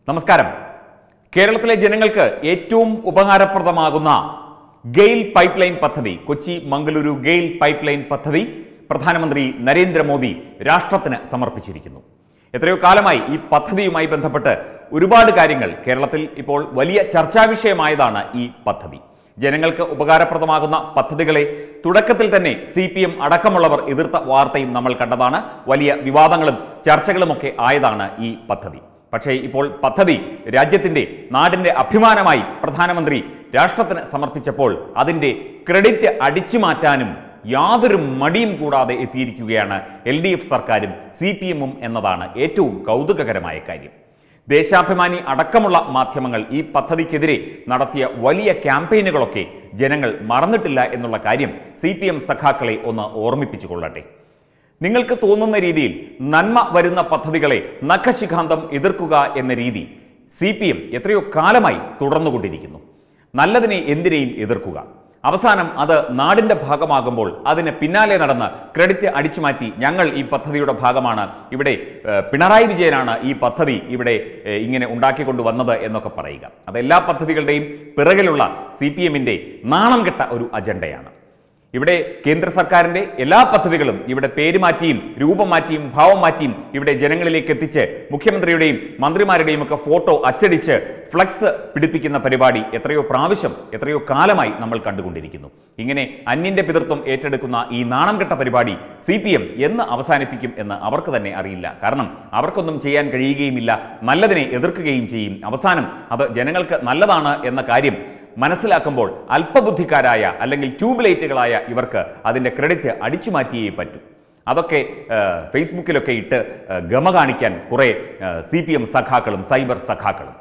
നമസ്കാരം കേരളത്തിലെ ജനങ്ങൾക്ക് ഏറ്റവും ഉപകാരപ്രദമാകുന്ന ഗെയിൽ പൈപ്പ് ലൈൻ പദ്ധതി കൊച്ചി മംഗളൂരു ഗെയിൽ പൈപ്പ് ലൈൻ പദ്ധതി പ്രധാനമന്ത്രി നരേന്ദ്രമോദി രാഷ്ട്രത്തിന് സമർപ്പിച്ചിരിക്കുന്നു എത്രയോ കാലമായി ഈ പദ്ധതിയുമായി ബന്ധപ്പെട്ട് ഒരുപാട് കാര്യങ്ങൾ കേരളത്തിൽ ഇപ്പോൾ വലിയ ചർച്ചാ വിഷയമായതാണ് ഈ പദ്ധതി ജനങ്ങൾക്ക് ഉപകാരപ്രദമാകുന്ന പദ്ധതികളെ തുടക്കത്തിൽ തന്നെ സി പി എം അടക്കമുള്ളവർ എതിർത്ത വാർത്തയും നമ്മൾ കണ്ടതാണ് വലിയ വിവാദങ്ങളും ചർച്ചകളുമൊക്കെ ആയതാണ് ഈ പദ്ധതി പക്ഷേ ഇപ്പോൾ പദ്ധതി രാജ്യത്തിന്റെ നാടിന്റെ അഭിമാനമായി പ്രധാനമന്ത്രി രാഷ്ട്രത്തിന് സമർപ്പിച്ചപ്പോൾ അതിന്റെ ക്രെഡിറ്റ് അടിച്ചു മാറ്റാനും യാതൊരു മടിയും കൂടാതെ എത്തിയിരിക്കുകയാണ് എൽ ഡി എഫ് സർക്കാരും സി പി എമ്മും എന്നതാണ് ഏറ്റവും കൗതുകകരമായ കാര്യം ദേശാഭിമാനി അടക്കമുള്ള മാധ്യമങ്ങൾ ഈ പദ്ധതിക്കെതിരെ നടത്തിയ വലിയ ക്യാമ്പയിനുകളൊക്കെ ജനങ്ങൾ മറന്നിട്ടില്ല എന്നുള്ള കാര്യം സി പി എം സഖാക്കളെ ഒന്ന് ഓർമ്മിപ്പിച്ചു കൊള്ളട്ടെ നിങ്ങൾക്ക് തോന്നുന്ന രീതിയിൽ നന്മ വരുന്ന പദ്ധതികളെ നഖശിഖാന്തം എതിർക്കുക എന്ന രീതി സി പി എം എത്രയോ കാലമായി തുടർന്നുകൊണ്ടിരിക്കുന്നു നല്ലതിനെ എന്തിനേയും എതിർക്കുക അവസാനം അത് നാടിന്റെ ഭാഗമാകുമ്പോൾ അതിന് പിന്നാലെ നടന്ന് ക്രെഡിറ്റ് അടിച്ചുമാറ്റി ഞങ്ങൾ ഈ പദ്ധതിയുടെ ഭാഗമാണ് ഇവിടെ ഏഹ്, പിണറായി വിജയനാണ് ഈ പദ്ധതി ഇവിടെ ഏഹ്, ഇങ്ങനെ ഉണ്ടാക്കിക്കൊണ്ട് വന്നത് എന്നൊക്കെ പറയുക അതെല്ലാ പദ്ധതികളുടെയും പിറകിലുള്ള സി പി എമ്മിന്റെ നാണം കെട്ട ഒരു അജണ്ടയാണ് ഇവിടെ കേന്ദ്ര സർക്കാരിന്റെ എല്ലാ പദ്ധതികളും ഇവിടെ പേര് മാറ്റിയും രൂപം മാറ്റിയും ഭാവം മാറ്റിയും ഇവിടെ ജനങ്ങളിലേക്ക് എത്തിച്ച് മുഖ്യമന്ത്രിയുടെയും മന്ത്രിമാരുടെയും ഒക്കെ ഫോട്ടോ അച്ചടിച്ച് ഫ്ലക്സ് പിടിപ്പിക്കുന്ന പരിപാടി എത്രയോ പ്രാവശ്യം എത്രയോ കാലമായി നമ്മൾ കണ്ടുകൊണ്ടിരിക്കുന്നു ഇങ്ങനെ അന്യന്റെ പിതൃത്വം ഏറ്റെടുക്കുന്ന ഈ നാണം കെട്ട പരിപാടി സി പി എം എന്ന് അവസാനിപ്പിക്കും എന്ന് അവർക്ക് തന്നെ അറിയില്ല കാരണം അവർക്കൊന്നും ചെയ്യാൻ കഴിയുകയുമില്ല നല്ലതിനെ എതിർക്കുകയും ചെയ്യും അവസാനം അത് ജനങ്ങൾക്ക് നല്ലതാണ് എന്ന കാര്യം മനസ്സിലാക്കുമ്പോൾ അല്പബുദ്ധിക്കാരായ അല്ലെങ്കിൽ ട്യൂബ്ലൈറ്റുകളായ ഇവർക്ക് അതിൻ്റെ ക്രെഡിറ്റ് അടിച്ചു മാറ്റിയേ പറ്റൂ അതൊക്കെ ആ, ഫേസ്ബുക്കിലൊക്കെ ഇട്ട് ആ, ഗമ കാണിക്കാൻ കുറേ സി പി എം സഖാക്കളും സൈബർ സഖാക്കളും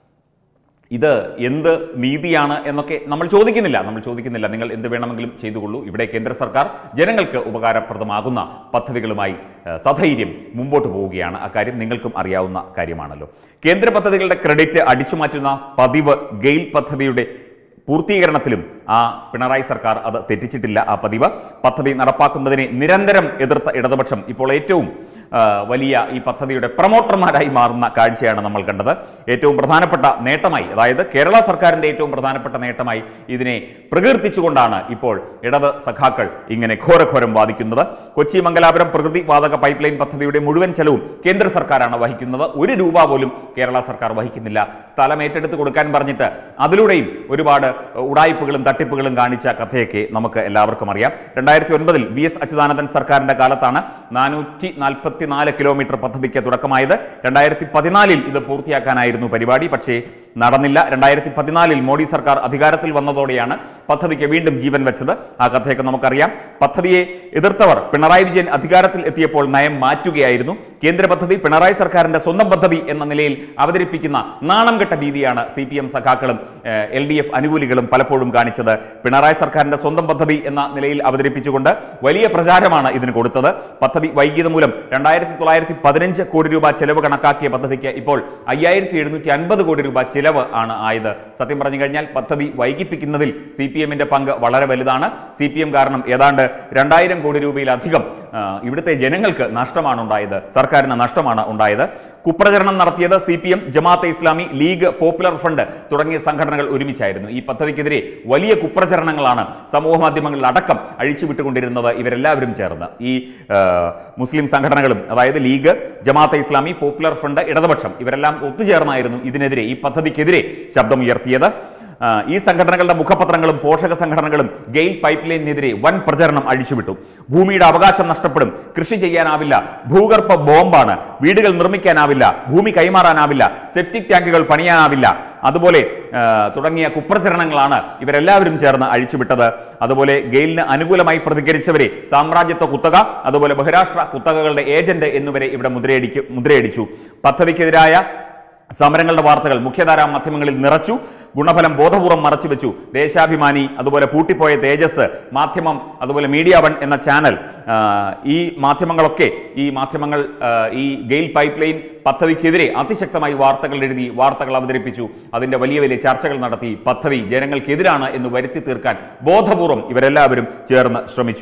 ഇത് എന്ത് നീതിയാണ് എന്നൊക്കെ നമ്മൾ ചോദിക്കുന്നില്ല നമ്മൾ ചോദിക്കുന്നില്ല നിങ്ങൾ എന്ത് വേണമെങ്കിലും ചെയ്തുകൊള്ളൂ ഇവിടെ കേന്ദ്ര സർക്കാർ ജനങ്ങൾക്ക് ഉപകാരപ്രദമാകുന്ന പദ്ധതികളുമായി ഏഹ്, സധൈര്യം മുമ്പോട്ട് പോവുകയാണ് അക്കാര്യം നിങ്ങൾക്കും അറിയാവുന്ന കാര്യമാണല്ലോ കേന്ദ്ര പദ്ധതികളുടെ ക്രെഡിറ്റ് അടിച്ചുമാറ്റുന്ന പതിവ് ഗെയിൽ പദ്ധതിയുടെ പൂർത്തീകരണത്തിലും ആ പിണറായി സർക്കാർ അത് തെറ്റിച്ചിട്ടില്ല ആ പതിവ് പദ്ധതി നടപ്പാക്കുന്നതിനെ നിരന്തരം എതിർത്ത ഇടതുപക്ഷം ഇപ്പോൾ ഏറ്റവും ആ, വലിയ ഈ പദ്ധതിയുടെ പ്രൊമോട്ടർമാരായി മാറുന്ന കാഴ്ചയാണ് നമ്മൾ കണ്ടത് ഏറ്റവും പ്രധാനപ്പെട്ട നേട്ടമായി അതായത് കേരള സർക്കാരിന്റെ ഏറ്റവും പ്രധാനപ്പെട്ട നേട്ടമായി ഇതിനെ പ്രകീർത്തിച്ചുകൊണ്ടാണ് ഇപ്പോൾ ഇടത് സഖാക്കൾ ഇങ്ങനെ ഘോരഘോരം വാദിക്കുന്നത് കൊച്ചി മംഗലാപുരം പ്രകൃതി വാതക പൈപ്പ് ലൈൻ പദ്ധതിയുടെ മുഴുവൻ ചെലവും കേന്ദ്ര സർക്കാരാണ് വഹിക്കുന്നത് ഒരു രൂപ പോലും കേരള സർക്കാർ വഹിക്കുന്നില്ല സ്ഥലം ഏറ്റെടുത്ത് കൊടുക്കാൻ പറഞ്ഞിട്ട് അതിലൂടെയും ഒരുപാട് ഉടായ്പകളും തട്ടിപ്പുകളും കാണിച്ച കഥയൊക്കെ നമുക്ക് എല്ലാവർക്കും അറിയാം രണ്ടായിരത്തി ഒൻപതിൽ വി എസ് അച്യുതാനന്ദൻ സർക്കാരിന്റെ കാലത്താണ് നാനൂറ്റി നാൽപ്പത്തിനാല് കിലോമീറ്റർ പദ്ധതിക്ക് തുടക്കമായത് രണ്ടായിരത്തി പതിനാലിൽ ഇത് പൂർത്തിയാക്കാനായിരുന്നു പരിപാടി പക്ഷേ നടന്നില്ല രണ്ടായിരത്തി പതിനാലിൽ മോഡി സർക്കാർ അധികാരത്തിൽ വന്നതോടെയാണ് പദ്ധതിക്ക് വീണ്ടും ജീവൻ വെച്ചത് ആ കഥയൊക്കെ നമുക്കറിയാം പദ്ധതിയെ എതിർത്തവർ പിണറായി വിജയൻ അധികാരത്തിൽ എത്തിയപ്പോൾ നയം മാറ്റുകയായിരുന്നു കേന്ദ്ര പദ്ധതി പിണറായി സർക്കാരിന്റെ സ്വന്തം പദ്ധതി എന്ന നിലയിൽ അവതരിപ്പിക്കുന്ന നാണം കെട്ട രീതിയാണ് സി പി എം സഖാക്കളും എൽ ഡി എഫ് അനുകൂലികളും പലപ്പോഴും കാണിച്ചത് പിണറായി സർക്കാരിന്റെ സ്വന്തം പദ്ധതി എന്ന നിലയിൽ അവതരിപ്പിച്ചുകൊണ്ട് വലിയ പ്രചാരമാണ് ഇതിന് കൊടുത്തത് പദ്ധതി വൈകിയത് മൂലം രണ്ടായിരത്തി തൊള്ളായിരത്തി പതിനഞ്ച് കോടി രൂപ ചെലവ് കണക്കാക്കിയ പദ്ധതിക്ക് ഇപ്പോൾ അയ്യായിരത്തി എഴുന്നൂറ്റി അൻപത് കോടി രൂപ ചിലവ് ആണ് ആയത് സത്യം പറഞ്ഞു കഴിഞ്ഞാൽ പദ്ധതി വൈകിപ്പിക്കുന്നതിൽ സി പി എമ്മിന്റെ പങ്ക് വളരെ വലുതാണ് സി പി എം കാരണം ഏതാണ്ട് രണ്ടായിരം കോടി രൂപയിലധികം ആ, ഇവിടുത്തെ ജനങ്ങൾക്ക് നഷ്ടമാണ് ഉണ്ടായത് സർക്കാരിന് നഷ്ടമാണ് ഉണ്ടായത് കുപ്രചരണം നടത്തിയത് C P M Jamaate Islami League popular front തുടങ്ങിയ സംഘടനകൾ ഒരുമിച്ചായിരുന്നു ഈ പദ്ധതിക്കെതിരെ വലിയ കുപ്രചരണങ്ങളാണ് സമൂഹ മാധ്യമങ്ങളിൽ അടക്കം അഴിച്ചുവിട്ടുകൊണ്ടിരുന്നത് ഇവരെല്ലാവരും ചേർന്ന് ഈ ആ, മുസ്ലിം സംഘടനകളും അതായത് League Jamaate Islami popular front ഇടതുപക്ഷം ഇവരെല്ലാം ഒത്തുചേർന്നായിരുന്നു ഇതിനെതിരെ ഈ പദ്ധതിക്കെതിരെ ശബ്ദമുയർത്തിയത് ആ, ഈ സംഘടനകളുടെ മുഖപത്രങ്ങളും പോഷക സംഘടനകളും ഗെയിൽ പൈപ്പ് ലൈനിനെതിരെ വൻ പ്രചരണം അഴിച്ചുവിട്ടു ഭൂമിയുടെ അവകാശം നഷ്ടപ്പെടും കൃഷി ചെയ്യാനാവില്ല ഭൂഗർഭ ബോംബാണ് വീടുകൾ നിർമ്മിക്കാനാവില്ല ഭൂമി കൈമാറാനാവില്ല സെപ്റ്റിക് ടാങ്കുകൾ പണിയാനാവില്ല അതുപോലെ ആ, തുടങ്ങിയ കുപ്രചരണങ്ങളാണ് ഇവരെല്ലാവരും ചേർന്ന് അഴിച്ചുവിട്ടത് അതുപോലെ ഗെയിലിന് അനുകൂലമായി പ്രതികരിച്ചവരെ സാമ്രാജ്യത്വ കുത്തക അതുപോലെ ബഹിരാഷ്ട്ര കുത്തകകളുടെ ഏജന്റ് എന്നിവരെ ഇവിടെ മുദ്രയടിക്കും മുദ്രയടിച്ചു പദ്ധതിക്കെതിരായ സമരങ്ങളുടെ വാർത്തകൾ മുഖ്യധാരാ മാധ്യമങ്ങളിൽ നിറച്ചു ഗുണഫലം ബോധപൂർവം മറച്ചുവെച്ചു ദേശാഭിമാനി അതുപോലെ പൂട്ടിപ്പോയ തേജസ് മാധ്യമം അതുപോലെ മീഡിയ വൺ എന്ന ചാനൽ ആ, ഈ മാധ്യമങ്ങളൊക്കെ ഈ മാധ്യമങ്ങൾ ആ, ഈ ഗെയിൽ പൈപ്പ് ലൈൻ പദ്ധതിക്കെതിരെ അതിശക്തമായി വാർത്തകൾ എഴുതി വാർത്തകൾ അവതരിപ്പിച്ചു അതിന്റെ വലിയ വലിയ ചർച്ചകൾ നടത്തി പദ്ധതി ജനങ്ങൾക്കെതിരാണ് എന്ന് വരുത്തി തീർക്കാൻ ബോധപൂർവം ഇവരെല്ലാവരും ചേർന്ന് ശ്രമിച്ചു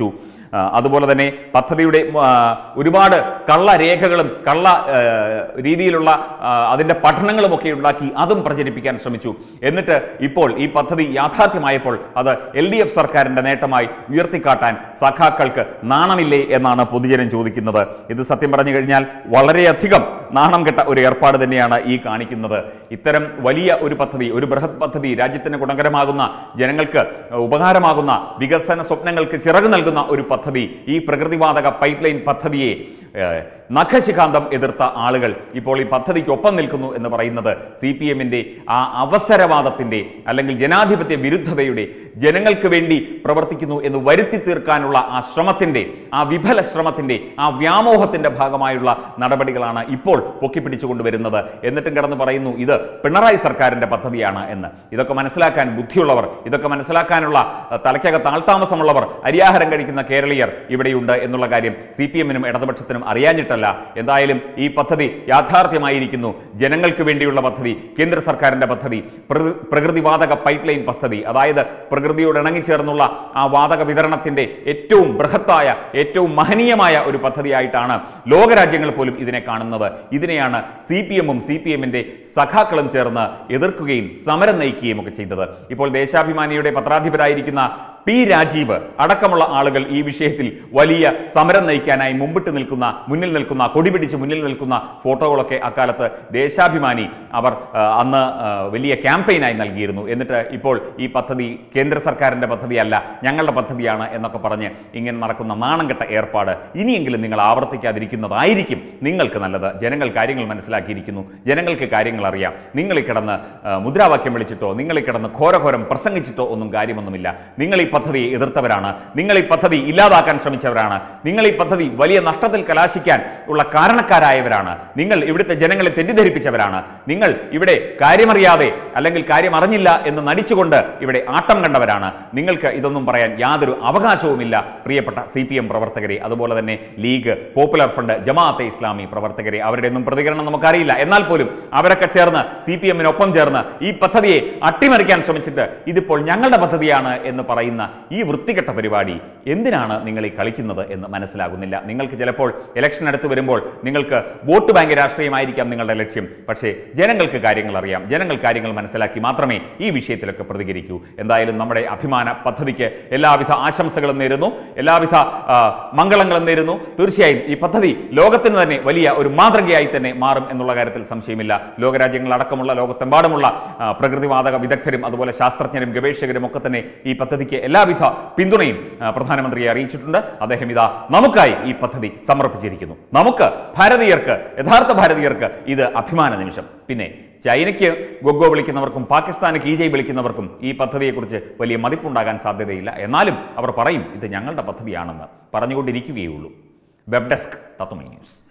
ആ, അതുപോലെ തന്നെ പദ്ധതിയുടെ ആ, ഒരുപാട് കള്ളരേഖകളും കള്ള ആ, രീതിയിലുള്ള ആ, അതിന്റെ പഠനങ്ങളും ഒക്കെ ഉണ്ടാക്കി അതും പ്രചരിപ്പിക്കാൻ ശ്രമിച്ചു എന്നിട്ട് ഇപ്പോൾ ഈ പദ്ധതി യാഥാർത്ഥ്യമായപ്പോൾ അത് എൽ ഡി എഫ് സർക്കാരിന്റെ നേട്ടമായി ഉയർത്തിക്കാട്ടാൻ സഖാക്കൾക്ക് നാണമില്ലേ എന്നാണ് പൊതുജനം ചോദിക്കുന്നത് ഇത് സത്യം പറഞ്ഞു കഴിഞ്ഞാൽ വളരെയധികം നാണം കെട്ട ഒരു ഏർപ്പാട് തന്നെയാണ് ഈ കാണിക്കുന്നത് ഇത്തരം വലിയ ഒരു പദ്ധതി ഒരു ബൃഹത് പദ്ധതി രാജ്യത്തിന് ഗുണകരമാകുന്ന ജനങ്ങൾക്ക് ഉപകാരമാകുന്ന വികസന സ്വപ്നങ്ങൾക്ക് ചിറക് നൽകുന്ന ഒരു പദ്ധതി ഈ പ്രകൃതിവാതക പൈപ്പ് ലൈൻ പദ്ധതിയെ ഏഹ്, നഖശിഖാന്തം എതിർത്ത ആളുകൾ ഇപ്പോൾ ഈ പദ്ധതിക്കൊപ്പം നിൽക്കുന്നു എന്ന് പറയുന്നത് സി പി എമ്മിൻ്റെ ആ അവസരവാദത്തിൻ്റെ അല്ലെങ്കിൽ ജനാധിപത്യ വിരുദ്ധതയുടെ ജനങ്ങൾക്ക് വേണ്ടി പ്രവർത്തിക്കുന്നു എന്ന് വരുത്തി തീർക്കാനുള്ള ആ ശ്രമത്തിൻ്റെ ആ വിഫല ശ്രമത്തിൻ്റെ ആ വ്യാമോഹത്തിൻ്റെ ഭാഗമായുള്ള നടപടികളാണ് ഇപ്പോൾ പൊക്കിപ്പിടിച്ചുകൊണ്ടുവരുന്നത് എന്നിട്ടും കിടന്ന് പറയുന്നു ഇത് പിണറായി സർക്കാരിൻ്റെ പദ്ധതിയാണ് എന്ന് ഇതൊക്കെ മനസ്സിലാക്കാൻ ബുദ്ധിയുള്ളവർ ഇതൊക്കെ മനസ്സിലാക്കാനുള്ള അഹ്, തലയ്ക്കകത്ത് ആൾതാമസമുള്ളവർ അരിയാഹാരം കഴിക്കുന്ന കേരളീയർ ഇവിടെയുണ്ട് എന്നുള്ള കാര്യം സി പി എമ്മിനും ഇടതുപക്ഷത്തിനും അറിയാഞ്ഞിട്ടല്ല എന്തായാലും ഈ പദ്ധതി യാഥാർത്ഥ്യമായിരിക്കുന്നു ജനങ്ങൾക്ക് വേണ്ടിയുള്ള പദ്ധതി കേന്ദ്ര സർക്കാരിന്റെ പദ്ധതി പ്രകൃ- പ്രകൃതിവാതക പൈപ്പ് ലൈൻ പദ്ധതി അതായത് പ്രകൃതിയോട് ഇണങ്ങിച്ചേർന്നുള്ള ആ വാതക വിതരണത്തിന്റെ ഏറ്റവും ബൃഹത്തായ ഏറ്റവും മഹനീയമായ ഒരു പദ്ധതിയായിട്ടാണ് ലോകരാജ്യങ്ങൾ പോലും ഇതിനെ കാണുന്നത് ഇതിനെയാണ് സി പി എമ്മും സി പി എമ്മിന്റെ സഖാക്കളും ചേർന്ന് എതിർക്കുകയും സമരം നയിക്കുകയും ഒക്കെ ചെയ്തത് ഇപ്പോൾ ദേശാഭിമാനിയുടെ പത്രാധിപരായിരിക്കുന്ന പി രാജീവ് അടക്കമുള്ള ആളുകൾ ഈ വിഷയത്തിൽ വലിയ സമരം നയിക്കാനായി മുമ്പിട്ട് നിൽക്കുന്ന മുന്നിൽ നിൽക്കുന്ന കൊടി പിടിച്ച് മുന്നിൽ നിൽക്കുന്ന ഫോട്ടോകളൊക്കെ അക്കാലത്ത് ദേശാഭിമാനി അവർ ആ, അന്ന് ആ, വലിയ ക്യാമ്പയിനായി നൽകിയിരുന്നു എന്നിട്ട് ഇപ്പോൾ ഈ പദ്ധതി കേന്ദ്ര സർക്കാരിന്റെ പദ്ധതിയല്ല ഞങ്ങളുടെ പദ്ധതിയാണ് എന്നൊക്കെ പറഞ്ഞ് ഇങ്ങനെ നടക്കുന്ന നാണം കെട്ട ഏർപ്പാട് ഇനിയെങ്കിലും നിങ്ങൾ ആവർത്തിക്കാതിരിക്കുന്നതായിരിക്കും നിങ്ങൾക്ക് നല്ലത് ജനങ്ങൾ കാര്യങ്ങൾ മനസ്സിലാക്കിയിരിക്കുന്നു ജനങ്ങൾക്ക് കാര്യങ്ങൾ അറിയാം നിങ്ങൾ ഈ കിടന്ന് ആ, മുദ്രാവാക്യം വിളിച്ചിട്ടോ നിങ്ങൾ ഈ കിടന്ന് ഘോരഘോരം പ്രസംഗിച്ചിട്ടോ ഒന്നും കാര്യമൊന്നുമില്ല നിങ്ങൾ ഈ പദ്ധതിയെ എതിർത്തവരാണ് നിങ്ങൾ ഈ പദ്ധതി ഇല്ലാതാക്കാൻ ശ്രമിച്ചവരാണ് നിങ്ങൾ ഈ പദ്ധതി വലിയ നഷ്ടത്തിൽ കലാശിക്കാൻ ഉള്ള കാരണക്കാരായവരാണ് നിങ്ങൾ ഇവിടുത്തെ ജനങ്ങളെ തെറ്റിദ്ധരിപ്പിച്ചവരാണ് നിങ്ങൾ ഇവിടെ കാര്യമറിയാതെ അല്ലെങ്കിൽ കാര്യം അറിഞ്ഞില്ല എന്ന് നടിച്ചുകൊണ്ട് ഇവിടെ ആട്ടം കണ്ടവരാണ് നിങ്ങൾക്ക് ഇതൊന്നും പറയാൻ യാതൊരു അവകാശവുമില്ല പ്രിയപ്പെട്ട സി പി എം പ്രവർത്തകരെ അതുപോലെ തന്നെ League popular front Jamaate Islami പ്രവർത്തകരെ അവരുടെ ഒന്നും പ്രതികരണം നമുക്കറിയില്ല എന്നാൽ പോലും അവരൊക്കെ ചേർന്ന് സി പി എമ്മിനൊപ്പം ചേർന്ന് ഈ പദ്ധതിയെ അട്ടിമറിക്കാൻ ശ്രമിച്ചിട്ട് ഇതിപ്പോൾ ഞങ്ങളുടെ പദ്ധതിയാണ് എന്ന് പറയുന്ന ഈ വൃത്തികെട്ട പരിപാടി എന്തിനാണ് നിങ്ങൾ ഈ കളിക്കുന്നത് എന്ന് മനസ്സിലാകുന്നില്ല നിങ്ങൾക്ക് ചിലപ്പോൾ ഇലക്ഷൻ അടുത്ത് വരുമ്പോൾ നിങ്ങൾക്ക് വോട്ട് ബാങ്ക് രാഷ്ട്രീയമായിരിക്കാം നിങ്ങളുടെ ലക്ഷ്യം പക്ഷേ ജനങ്ങൾക്ക് കാര്യങ്ങൾ അറിയാം ജനങ്ങൾ കാര്യങ്ങൾ മനസ്സിലാക്കി മാത്രമേ ഈ വിഷയത്തിലൊക്കെ പ്രതികരിക്കൂ എന്തായാലും നമ്മുടെ അഭിമാന പദ്ധതിക്ക് എല്ലാവിധ ആശംസകളും നേരുന്നു എല്ലാവിധ ആ, മംഗളങ്ങളും നേരുന്നു തീർച്ചയായും ഈ പദ്ധതി ലോകത്തിന് തന്നെ വലിയ ഒരു മാതൃകയായി തന്നെ മാറും എന്നുള്ള കാര്യത്തിൽ സംശയമില്ല ലോകരാജ്യങ്ങളടക്കമുള്ള ലോകത്തെമ്പാടുമുള്ള ആ, പ്രകൃതിവാതക വിദഗ്ധരും അതുപോലെ ശാസ്ത്രജ്ഞരും ഗവേഷകരും ഒക്കെ തന്നെ ഈ പദ്ധതിക്ക് എല്ലാവിധ പിന്തുണയും ആ, പ്രധാനമന്ത്രിയെ അറിയിച്ചിട്ടുണ്ട് അദ്ദേഹം ഇതാ നമുക്കായി ഈ പദ്ധതി സമർപ്പിച്ചിരിക്കുന്നു നമുക്ക് ഭാരതീയർക്ക് യഥാർത്ഥ ഭാരതീയർക്ക് ഇത് അഭിമാന നിമിഷം പിന്നെ ചൈനയ്ക്ക് ഗൊഗോ വിളിക്കുന്നവർക്കും പാകിസ്ഥാന് കീജയ് വിളിക്കുന്നവർക്കും ഈ പദ്ധതിയെക്കുറിച്ച് വലിയ മതിപ്പുണ്ടാകാൻ സാധ്യതയില്ല എന്നാലും അവർ പറയും ഇത് ഞങ്ങളുടെ പദ്ധതിയാണെന്ന് പറഞ്ഞുകൊണ്ടിരിക്കുകയുള്ളൂ വെബ് ഡെസ്ക് തത്വമൈ ന്യൂസ്